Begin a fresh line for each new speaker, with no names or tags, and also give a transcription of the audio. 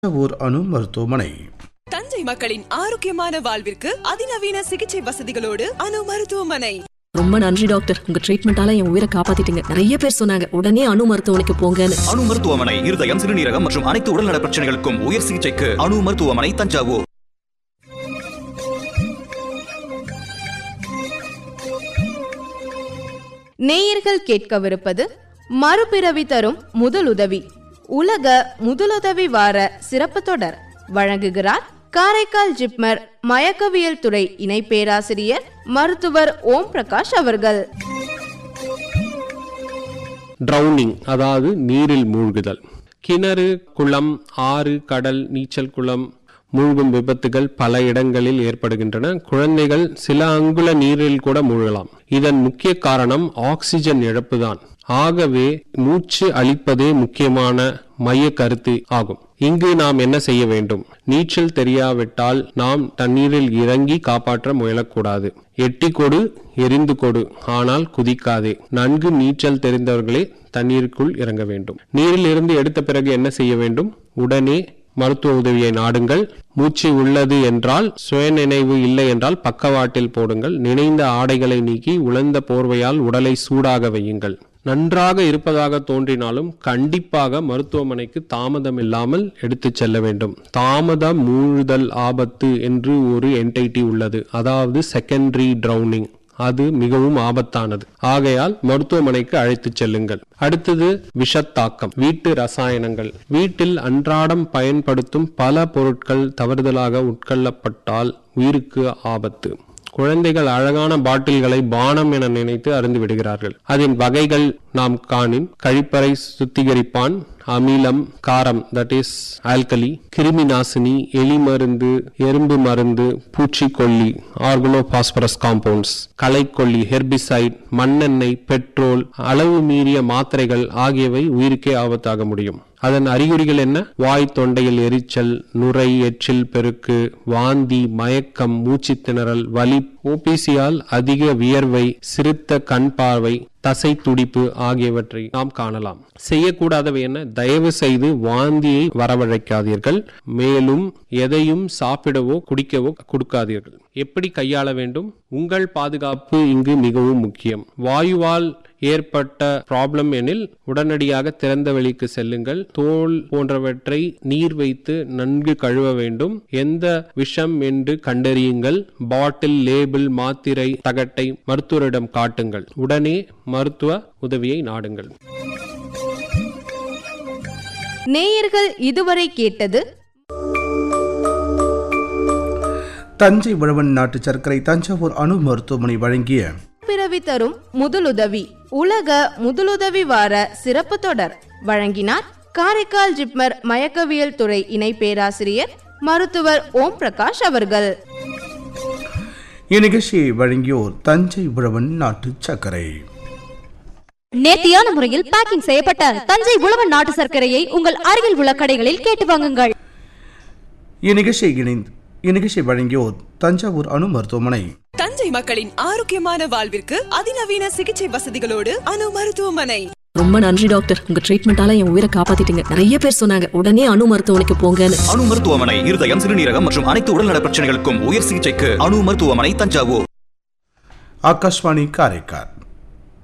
ஊர் அணு மருத்துவமனை
தஞ்சை மக்களின் ஆரோக்கியமான வாழ்விற்கு அதிநவீன சிகிச்சை வசதிகளோடு அணு மருத்துவமனை
ரொம்ப நன்றி டாக்டர் உங்க ட்ரீட்மெண்டால என் உயிரை காப்பாத்திட்டீங்க நிறைய பேர் சொன்னாங்க உடனே அணு மருத்துவமனைக்கு போங்கன்னு
அணு மருத்துவமனை இருதயம் சிறுநீரகம் மற்றும் அனைத்து உடல்நல பிரச்சனைகளுக்கும் உயர் சிகிச்சைக்கு அணு மருத்துவமனை தஞ்சாவூர்
நேயர்கள் கேட்கவிருப்பது மறுபிறவி தரும் முதலுதவி உலக முதலுதவி வார சிறப்பு தொடர் வழங்குகிறார் காரைக்கால் ஜிப்மர் மயக்கவியல் துறை இணை பேராசிரியர் மருத்துவர் ஓம் பிரகாஷ் அவர்கள்
ட்ரௌனிங் அதாவது நீரில் மூழ்குதல் கிணறு குளம் ஆறு கடல் நீச்சல் குளம் மூழ்கும் விபத்துகள் பல இடங்களில் ஏற்படுகின்றன குழந்தைகள் சில அங்குல நீரில் கூட மூழ்கலாம் இதன் முக்கிய காரணம் ஆக்சிஜன் இழப்புதான் ஆகவே மூச்சு அளிப்பதே முக்கியமான மைய கருத்து ஆகும் இங்கு நாம் என்ன செய்ய வேண்டும் நீச்சல் தெரியாவிட்டால் நாம் தண்ணீரில் இறங்கி காப்பாற்ற முயலக்கூடாது எட்டி கொடு எரிந்து கொடு ஆனால் குதிக்காதே நன்கு நீச்சல் தெரிந்தவர்களே தண்ணீருக்குள் இறங்க வேண்டும் நீரில் இருந்து எடுத்த பிறகு என்ன செய்ய வேண்டும் உடனே மருத்துவ உதவியை நாடுங்கள் மூச்சு உள்ளது என்றால் சுயநினைவு இல்லை என்றால் பக்கவாட்டில் போடுங்கள் நினைந்த ஆடைகளை நீக்கி உலர்ந்த போர்வையால் உடலை சூடாக வையுங்கள் நன்றாக இருப்பதாக தோன்றினாலும் கண்டிப்பாக மருத்துவமனைக்கு தாமதம் இல்லாமல் எடுத்துச் செல்ல வேண்டும் தாமதம் மூழ்தல் ஆபத்து என்று ஒரு என்டைட்டி உள்ளது அதாவது செகண்டரி ட்ரௌனிங் அது மிகவும் ஆபத்தானது ஆகையால் மருத்துவமனைக்கு அழைத்துச் செல்லுங்கள் அடுத்தது விஷத்தாக்கம் வீட்டு ரசாயனங்கள் வீட்டில் அன்றாடம் பயன்படுத்தும் பல பொருட்கள் தவறுதலாக உட்கொள்ளப்பட்டால் உயிருக்கு ஆபத்து குழந்தைகள் அழகான பாட்டில்களை பானம் என நினைத்து அருந்து விடுகிறார்கள் அதன் வகைகள் நாம் காணின் கழிப்பறை சுத்திகரிப்பான் அமிலம் காரம் தட் இஸ் ஆல்கலி கிருமி நாசினி எலி மருந்து எறும்பு மருந்து பூச்சிக்கொல்லி ஆர்கனோபாஸ்பரஸ் காம்பவுண்ட்ஸ் களைக்கொல்லி ஹெர்பிசைட் மண்ணெண்ணெய் பெட்ரோல் அளவு மீறிய மாத்திரைகள் ஆகியவை உயிருக்கே ஆபத்தாக முடியும் அதன் அறிகுறிகள் என்ன வாய் தொண்டையில் எரிச்சல் நுரை எச்சில் பெருக்கு வாந்தி மயக்கம் மூச்சு திணறல் வலி ஓபிசியால் அதிக வியர்வை சிறுத்த கண் பார்வை தசை துடிப்பு ஆகியவற்றை நாம் காணலாம் செய்யக்கூடாதவை என்ன தயவு செய்து வாந்தியை வரவழைக்காதீர்கள் மேலும் எதையும் சாப்பிடவோ குடிக்கவோ கொடுக்காதீர்கள் எப்படி கையாள வேண்டும் உங்கள் பாதுகாப்பு இங்கு மிகவும் முக்கியம் வாயுவால் ஏற்பட்ட ப்ராப்ளம் எனில் உடனடியாக திறந்த வெளிக்கு செல்லுங்கள் தோல் போன்றவற்றை நீர் வைத்து நன்கு கழுவ வேண்டும் எந்த விஷம் என்று கண்டறியுங்கள் பாட்டில் லேபிள் மாத்திரை தகட்டை மருத்துவரிடம் காட்டுங்கள் உடனே மருத்துவ உதவியை நாடுங்கள்
நேயர்கள் இதுவரை கேட்டது
தஞ்சை உழவன் நாட்டு சர்க்கரை தஞ்சாவூர் அணு மருத்துவமனை வழங்கிய
பிறவி தரும் முதலுதவி உலக முதலுதவி வார சிறப்பு தொடர் வழங்கினார் காரைக்கால் ஜிப்மர் மயக்கவியல் துறை இணை பேராசிரியர் மருத்துவர் ஓம் பிரகாஷ் அவர்கள்
இந்நிகழ்ச்சியை வழங்கியோர் தஞ்சை உழவன் நாட்டு சர்க்கரை
நேர்த்தியான முறையில் பேக்கிங் செய்யப்பட்ட தஞ்சை உழவன் நாட்டு சர்க்கரையை உங்கள் அருகில் உள்ள கடைகளில் கேட்டு வாங்குங்கள்
இந்நிகழ்ச்சியை இணைந்து இந்நிகழ்ச்சியை வழங்கியோர் தஞ்சாவூர் அணு மருத்துவமனை
தஞ்சை மக்களின் ஆரோக்கியமான வாழ்விற்கு அதிநவீன சிகிச்சை வசதிகளோடு அணு மருத்துவமனை
ரொம்ப நன்றி டாக்டர் உங்க ட்ரீட்மெண்டால என் உயிரை காப்பாத்திட்டீங்க நிறைய பேர் சொன்னாங்க உடனே அணு மருத்துவமனைக்கு போங்கன்னு
அணு மருத்துவமனை இருதயம் சிறுநீரகம் மற்றும் அனைத்து உடல்நல பிரச்சனைகளுக்கும் உயர் சிகிச்சைக்கு அணு மருத்துவமனை தஞ்சாவூர்
ஆகாஷ்வாணி காரைக்கால்